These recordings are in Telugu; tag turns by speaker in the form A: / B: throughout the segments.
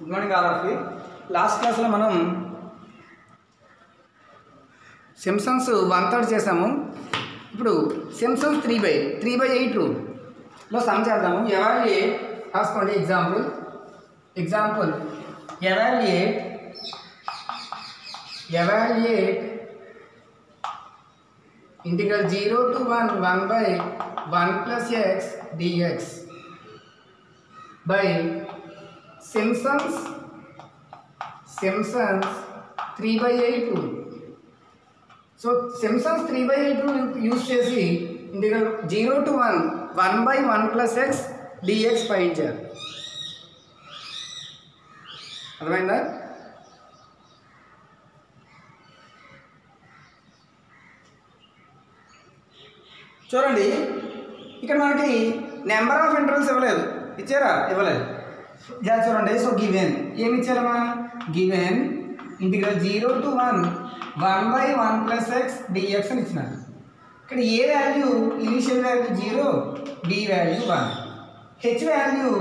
A: good morning all of you last క్లాస్లో మనం సిమ్సన్స్ వన్ థర్డ్ చేసాము ఇప్పుడు Simpson's three by three by eight రూల్లో సమ్ చేద్దాము ఎవాల్యుయేట్ రాసుకోండి example example evaluate evaluate integral zero to one one by one plus X dx by Simpson's Simpson's three by eight rule so Simpson's three by eight rule use చేసి integral zero to one one by one plus X dx find చేయాలి అర్థమైందా చూడండి ఇక్కడ మనకి నెంబర్ ఆఫ్ ఇంటర్వల్స్ ఇవ్వలేదు ఇచ్చారా ఇవ్వలేదు ఇలా చూడండి సో గివెన్ ఏమి ఇచ్చారమ్మా given integral zero to one one by one plus X dx అని ఇచ్చినారు ఇక్కడ A value initial value zero B value one H value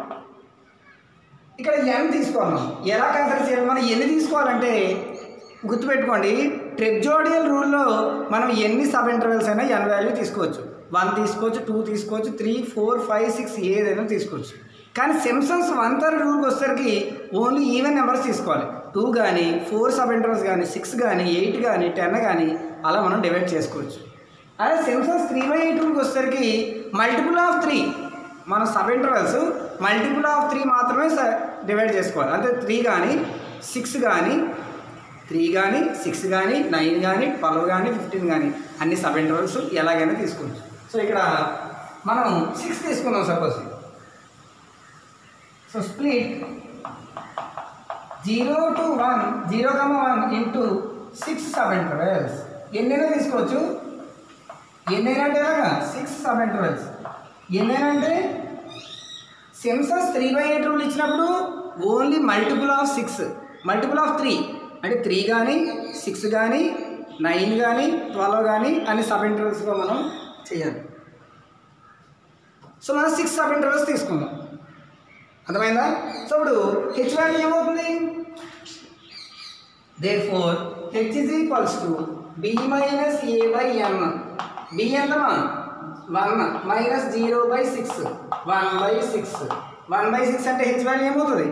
A: ఇక్కడ ఎన్ తీసుకోవాలి మనం ఎలా కన్సిడర్ చేయాలి మనం ఎన్ని తీసుకోవాలంటే గుర్తుపెట్టుకోండి ట్రెప్జోడియల్ రూల్లో మనం ఎన్ని సబ్ ఇంటర్వెల్స్ అయినా ఎన్ వాల్యూ తీసుకోవచ్చు వన్ తీసుకోవచ్చు టూ తీసుకోవచ్చు త్రీ ఫోర్ ఫైవ్ సిక్స్ ఏదైనా తీసుకోవచ్చు కానీ సిమ్సన్స్ వన్ థర్డ్ రూల్కి వచ్చేసరికి ఓన్లీ ఈవెన్ నెంబర్స్ తీసుకోవాలి టూ కానీ ఫోర్ సబ్ ఇంటర్వల్స్ కానీ సిక్స్ కానీ ఎయిట్ కానీ టెన్ కానీ అలా మనం డివైడ్ చేసుకోవచ్చు అదే సిమ్సన్స్ త్రీ బై ఎయిట్ రూల్కి వచ్చేసరికి మల్టిపుల్ ఆఫ్ త్రీ మన sub intervals multiple of three మాత్రమే డివైడ్ చేసుకోవాలి అంటే త్రీ కానీ సిక్స్ కానీ త్రీ కానీ సిక్స్ కానీ నైన్ కానీ ట్వెల్వ్ కానీ ఫిఫ్టీన్ కానీ అన్ని సబ్ ఇంటర్వల్స్ ఎలాగైనా తీసుకోవచ్చు సో ఇక్కడ మనం సిక్స్ తీసుకుందాం suppose so split zero to one zero comma one into six sub intervals ఎన్నైనా తీసుకోవచ్చు ఎన్నైనా అంటే ఎలాగా సిక్స్ సబ్ ఇంటర్వెల్స్ ఎన్నైనా అంటే Simpson's three by eight rule ఇచ్చినప్పుడు only multiple of six multiple of three అంటే త్రీ కానీ సిక్స్ కానీ నైన్ కానీ ట్వెల్వ్ కానీ అన్ని సబ్ ఇంటర్వల్స్లో మనం చేయాలి సో మనం సిక్స్ సబ్ ఇంటర్వల్స్ తీసుకుందాం అర్థమైందా సో ఇప్పుడు హెచ్ వాల్యూ ఏమవుతుంది therefore H is equals to B minus A by N B ఎంతమా one minus zero by six one by six one by six one H value ఏమవుతుంది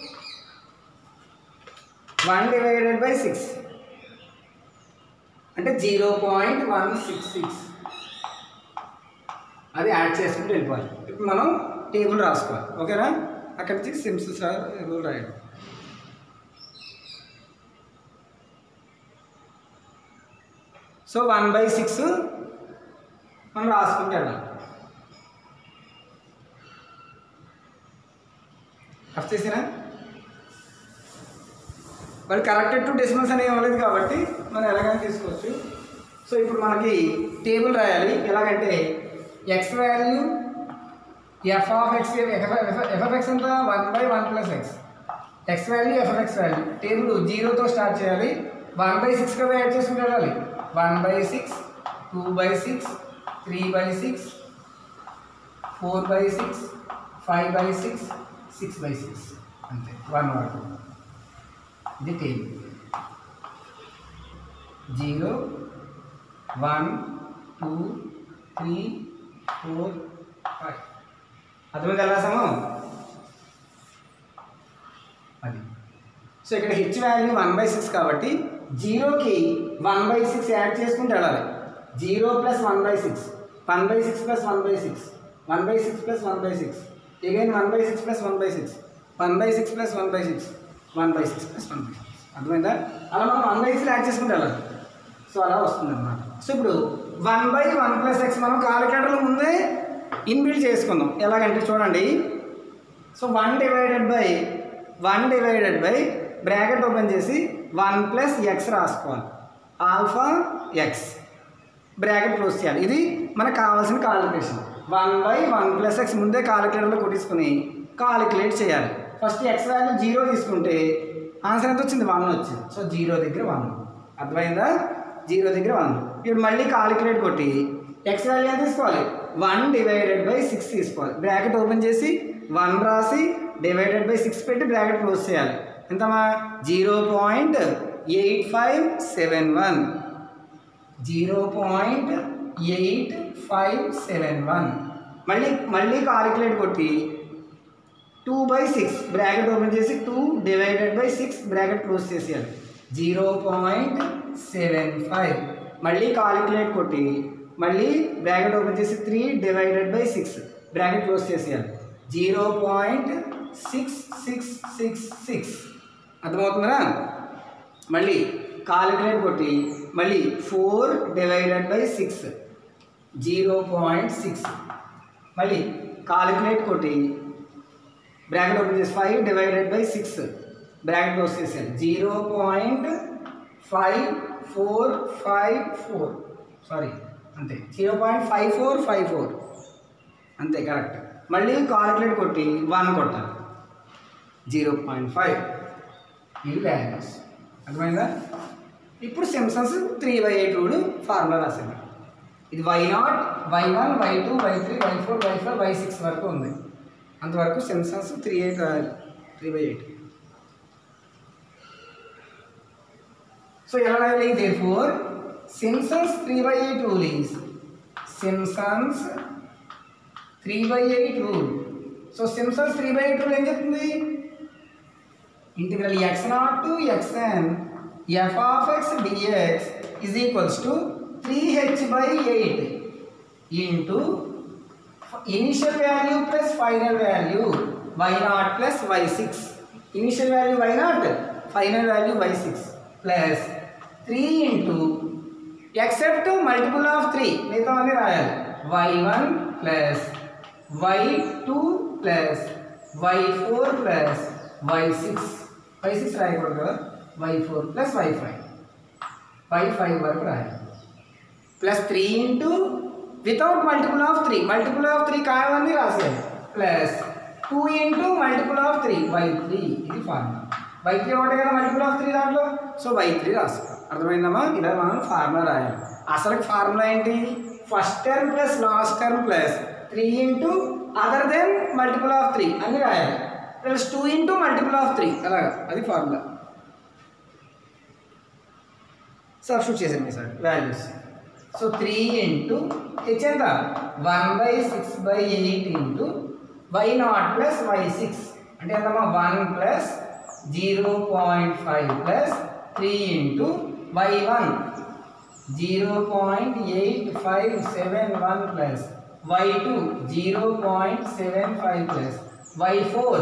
A: వన్ డివైడెడ్ బై సిక్స్ అంటే zero point one six six అది యాడ్ చేసుకుంటూ వెళ్ళిపోవాలి ఇప్పుడు మనం టేబుల్ రాసుకోవాలి ఓకేనా అక్కడి నుంచి సిమ్స్ రూల్ రాయండి సో వన్ బై సిక్స్ మనం రాసుకుంటే వెళ్ళాలి అర్థం చేసినా మరి కరెక్టెడ్ టు డెసిమల్స్ అనేవి ఇవ్వలేదు కాబట్టి మనం ఎలాగైనా తీసుకోవచ్చు సో ఇప్పుడు మనకి టేబుల్ రాయాలి ఎలాగంటే X value F of X F of X ఎంత one by one plus X X value F of X value table జీరోతో స్టార్ట్ చేయాలి వన్ బై సిక్స్ కదా యాడ్ చేసుకుంటూ వెళ్ళాలి one by six two by six three by six four by six five by six six by six అంతే వన్ వరకు ఇది table zero one two three four five అర్థమైంది ఎలా రాసాము అది సో ఇక్కడ H value one by six కాబట్టి జీరోకి వన్ బై సిక్స్ యాడ్ చేసుకుంటూ వెళ్ళాలి zero plus one by six one by six plus one by six one by six plus one by six again one by six plus one by six one by six plus one by six one by six plus one by six అర్థమైందా అలా మనం వన్ బై సిక్స్ యాడ్ చేసుకుంటూ వెళ్ళాలి సో అలా వస్తుంది అన్నమాట సో ఇప్పుడు one by one plus X మనం కాలిక్యులేటర్లో ముందే ఇన్బిల్డ్ చేసుకుందాం ఎలాగంటే చూడండి so one divided by one divided by bracket open చేసి వన్ ప్లస్ ఎక్స్ రాసుకోవాలి ఆల్ఫా ఎక్స్ బ్రాకెట్ క్లోజ్ చేయాలి ఇది మనకు కావాల్సిన calculation one by one plus X ముందే కాలిక్యులేటర్లో కొట్టించుకుని కాలిక్యులేట్ చేయాలి ఫస్ట్ ఎక్స్ వాల్యూ జీరో తీసుకుంటే ఆన్సర్ ఎంత వచ్చింది వన్ వచ్చింది సో జీరో దగ్గర వన్ అర్థమైందా జీరో దగ్గర వన్ ఇప్పుడు మళ్ళీ కాలిక్యులేట్ కొట్టి ఎక్స్ వాల్యూ ఎంత తీసుకోవాలి వన్ డివైడెడ్ బై సిక్స్ తీసుకోవాలి బ్రాకెట్ ఓపెన్ చేసి వన్ రాసి డివైడెడ్ బై సిక్స్ పెట్టి బ్రాకెట్ క్లోజ్ చేయాలి ఎంతమా zero point eight five seven one zero point eight five seven one మళ్ళీ మళ్ళీ కాలిక్యులేట్ కొట్టి two by six bracket open చేసి two divided by six bracket close చేసేయాలి జీరో పాయింట్ సెవెన్ ఫైవ్ మళ్ళీ కాలిక్యులేట్ కొట్టి మళ్ళీ బ్రాకెట్ ఓపెన్ చేసి three divided by six bracket close చేసేయాలి zero point six six six six అర్థమవుతుందా మళ్ళీ కాలిక్యులేట్ కొట్టి మళ్ళీ four divided by six zero point six మళ్ళీ కాలిక్యులేట్ కొట్టి బ్రాకెట్ ఓపెన్ చేసి five divided by six bracket close చేసాను zero point five four five four sorry అంతే zero point five four five four అంతే కరెక్ట్ మళ్ళీ కాలిక్యులేట్ కొట్టి వన్ కొట్టాలి జీరో పాయింట్ ఫైవ్ ఇది వాల్యూస్ అర్థమైందా ఇప్పుడు Simpson's three by eight rule formula రాసింది ఇది Y naught Y one Y two Y three Y four Y five Y six వరకు ఉంది అంతవరకు సిమ్సన్స్ త్రీ ఎయిట్ రాయాలి త్రీ బై ఎయిట్ సో ఎలా రాయాలి therefore Simpson's three by eight rule is Simpson's three by eight rule so Simpson's three by eight rule ఏం చెప్తుంది integral X naught to X N F of X D X is equals to three H by eight into initial value plus final value Y naught plus Y six initial value Y naught final value Y six plus three into except multiple of three మిగతా అన్ని రాయాలి Y one plus Y two plus Y four plus Y six Y six రాయకూడదు కదా Y four plus Y five Y five వరకు రాయాలి plus three into without multiple of three multiple of three కావాలని రాసేయాలి plus two into multiple of three Y three ఇది ఫార్ములా వై త్రీ ఒకటే కదా మల్టిపుల్ ఆఫ్ త్రీ దాంట్లో సో వై త్రీ రాస్తాం అర్థమైందమ్మా ఇలా మనం ఫార్ములా రాయాలి అసలు ఫార్ములా ఏంటి first term plus last term plus three into other then multiple of three అని రాయాలి plus two into multiple of three అలాగా అది ఫార్ములా సబ్స్టిట్యూట్ చేసాను sir values so three into H ఎంత one by six by eight into Y naught plus Y six అంటే ఎంతమ్మా one plus zero point five plus three into why one zero point eight five seven one plus Y two zero point seven five plus Y four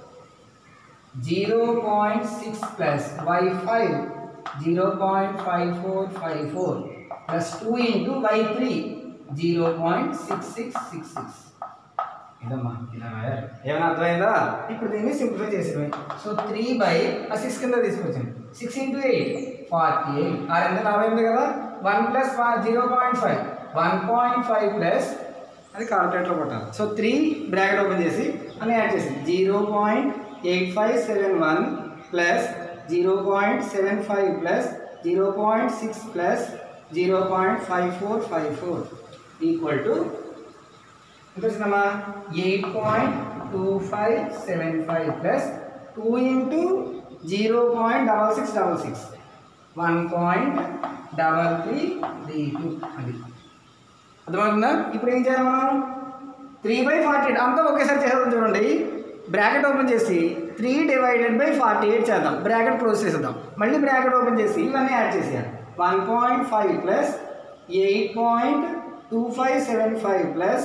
A: zero point six plus Y five zero point five four five four plus two into Y three zero point six six six six ఇదమ్మా ఇలా రాయాలి ఏమైనా అర్థమైందా ఇప్పుడు దీన్ని సింప్లిఫై చేసేవి సో త్రీ బై ఆ సిక్స్ కింద తీసుకొచ్చాను six into eight forty eight ఆ రెండు నలభై ఎనిమిది కదా one plus zero point five one point five plus అది కాల్కులేటర్లో కొట్టాలి సో త్రీ బ్రాకెట్ ఓపెన్ చేసి అని యాడ్ చేసింది zero point eight five seven one plus zero point seven five plus zero point six plus zero point five four five four equal to ఎంత వచ్చిందమ్మా eight point two five seven five plus two into zero point double six double six one point double three three two అది అర్థమవుతుందా ఇప్పుడు ఏం చేయాలి మనం త్రీ బై ఫార్టీ ఎయిట్ అంతా ఒకేసారి చేద్దాం చూడండి బ్రాకెట్ ఓపెన్ చేసి three divided by forty eight చేద్దాం బ్రాకెట్ క్లోజ్ చేసేద్దాం మళ్ళీ బ్రాకెట్ ఓపెన్ చేసి ఇవన్నీ యాడ్ చేసేయాలి one point five plus eight point two five seven five plus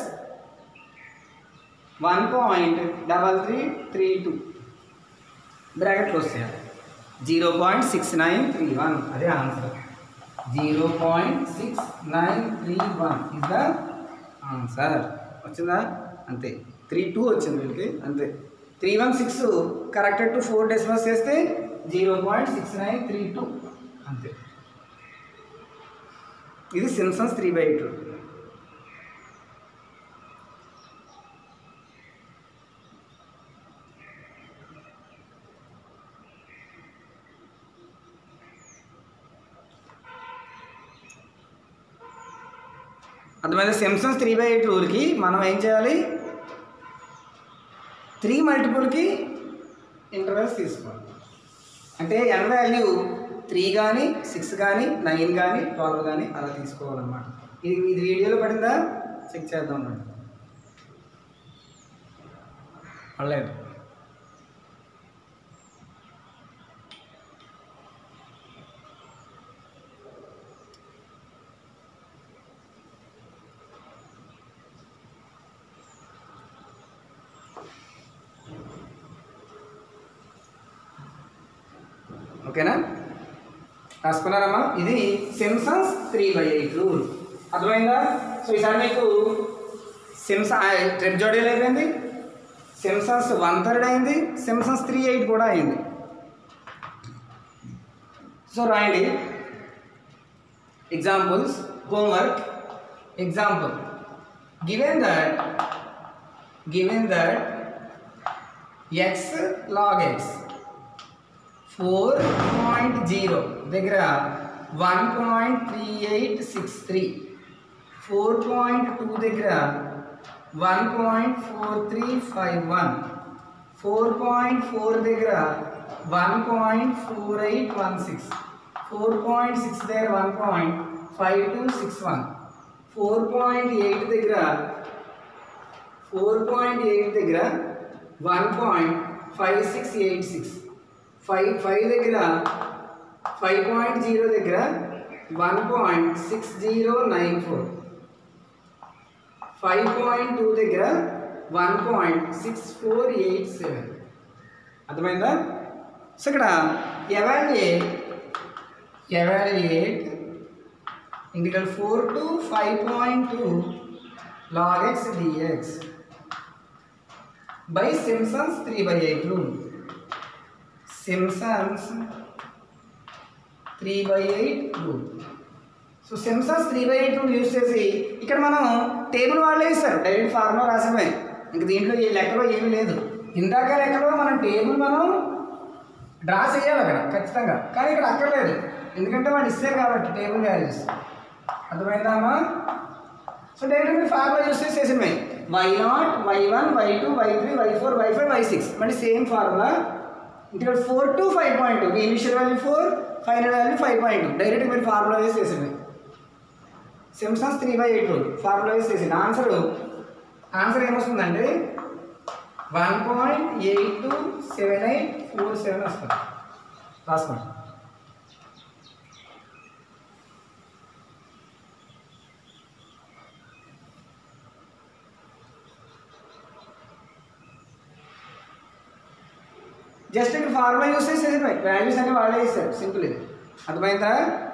A: one point double three three two bracket close చేయాలి zero point six nine three one అదే answer zero point six nine three one is the answer వచ్చిందా అంతే త్రీ టూ వచ్చింది వీళ్ళకి అంతే three one six corrected to four decimals చేస్తే zero point six nine three two అంతే ఇది సిమ్సన్స్ త్రీ బై ఎయిట్ అర్థమైంది సిమ్సన్స్ త్రీ బై ఎయిట్ రూల్కి మనం ఏం చేయాలి త్రీ మల్టిపుల్కి ఇంటర్వెల్స్ తీసుకోవాలి అంటే ఎన్ వాల్యూ త్రీ కానీ సిక్స్ కానీ నైన్ కానీ ట్వెల్వ్ కానీ అలా తీసుకోవాలన్నమాట ఇది ఇది వీడియోలో పడిందా చెక్ చేద్దాం అన్నమాట పడలేదు ఓకేనా రాసుకున్నారమ్మా ఇది Simpson's three by eight rule అర్థమైందా సో ఈసారి మీకు సిమ్స ట్రిప్ జోడీలు అయిపోయింది సిమ్సన్స్ వన్ థర్డ్ అయింది సిమ్సన్స్ త్రీ ఎయిట్ కూడా అయింది సో రాయండి examples homework example given that given that X log X four point zero దగ్గర one point three eight six three four point two దగ్గర one point four three five one four point four దగ్గర one point four eight one six four point six దగ్గర one point five two six one four point eight దగ్గర ఫోర్ పాయింట్ ఎయిట్ దగ్గర one point five six eight six five five దగ్గర ఫైవ్ పాయింట్ జీరో దగ్గర one point six zero nine four five point two దగ్గర one point six four eight seven అర్థమైందా సో ఇక్కడ evaluate evaluate integral four to five point two log X dx by Simpson's three by eight rule Simpson's three by eight rule so Simpson's three by eight rule use చేసి ఇక్కడ మనం టేబుల్ వాళ్ళే ఇస్తారు డైరెక్ట్ ఫార్ములా రాసిపోయి ఇంక దీంట్లో ఈ లెక్కలో ఏమీ లేదు ఇందాక లెక్కలో మనం టేబుల్ మనం డ్రా చేయాలి అక్కడ ఖచ్చితంగా కానీ ఇక్కడ అక్కర్లేదు ఎందుకంటే వాళ్ళు ఇస్తారు కాబట్టి టేబుల్ వాల్యూస్ అర్థమైందామా సో డైరెక్ట్ మీరు ఫార్ములా యూస్ చేసి చేసినవి Y naught Y one Y two Y three Y four Y five Y six మళ్ళీ సేమ్ ఫార్ములా ఇక్కడ four to five point two initial value four final value five point two direct మీరు ఫార్ములా వేసి చేసింది Simpson's three by eight formula వేసి చేసింది ఆన్సర్ ఆన్సర్ ఏమొస్తుందండి one point eight two seven eight four seven వస్తుంది రాసుకోండి జస్ట్ ఇక్కడ ఫార్ములా యూస్ చేసి వాల్యూస్ అన్ని వాళ్ళే ఇస్తారు సింపుల్ ఇది అర్థమైందా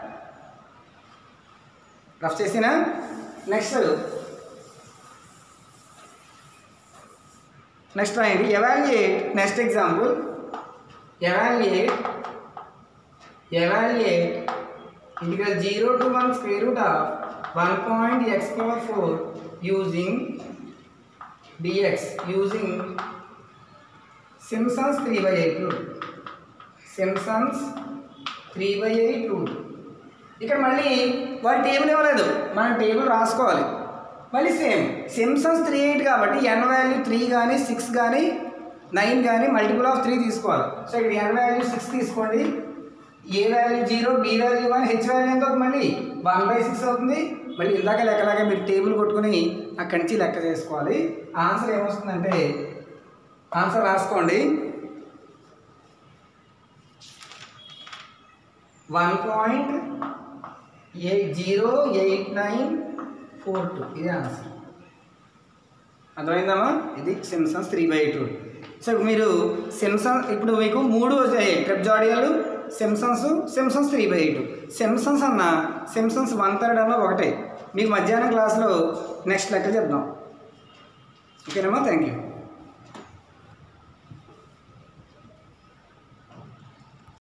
A: రఫ్ చేసినా నెక్స్ట్ నెక్స్ట్ రాయండి evaluate next example evaluate evaluate integral zero to one square root of one point X power four using D X using Simpson's three by eight rule Simpson's three by eight rule ఇక్కడ మళ్ళీ వాళ్ళు టేబుల్ ఇవ్వలేదు మనం టేబుల్ రాసుకోవాలి మళ్ళీ సేమ్ సిమ్సన్స్ త్రీ ఎయిట్ కాబట్టి ఎన్ వాల్యూ త్రీ కానీ సిక్స్ కానీ నైన్ కానీ మల్టిపుల్ ఆఫ్ త్రీ తీసుకోవాలి సో ఇక్కడ ఎన్ వాల్యూ సిక్స్ తీసుకోండి A value zero B value one H value ఎంత అవుతుంది మళ్ళీ వన్ బై సిక్స్ అవుతుంది మళ్ళీ ఇందాక లెక్కలాగా మీరు టేబుల్ కొట్టుకుని అక్కడి నుంచి లెక్క చేసుకోవాలి ఆన్సర్ ఏమొస్తుందంటే ఆన్సర్ రాసుకోండి one point eight zero eight nine four two ఇది ఆన్సర్ అర్థమైందమ్మా ఇది Simpson's three by two so మీరు సిమ్సన్ ఇప్పుడు మీకు మూడు వచ్చాయి ట్రిప్ జాడియాలు Simpson's Simpson's three by eight Simpson's అన్న సిమ్సన్స్ వన్ థర్డ్ అన్న ఒకటే మీకు మధ్యాహ్నం క్లాస్లో నెక్స్ట్ లెక్క చెప్దాం ఓకేనమ్మా థ్యాంక్ యూ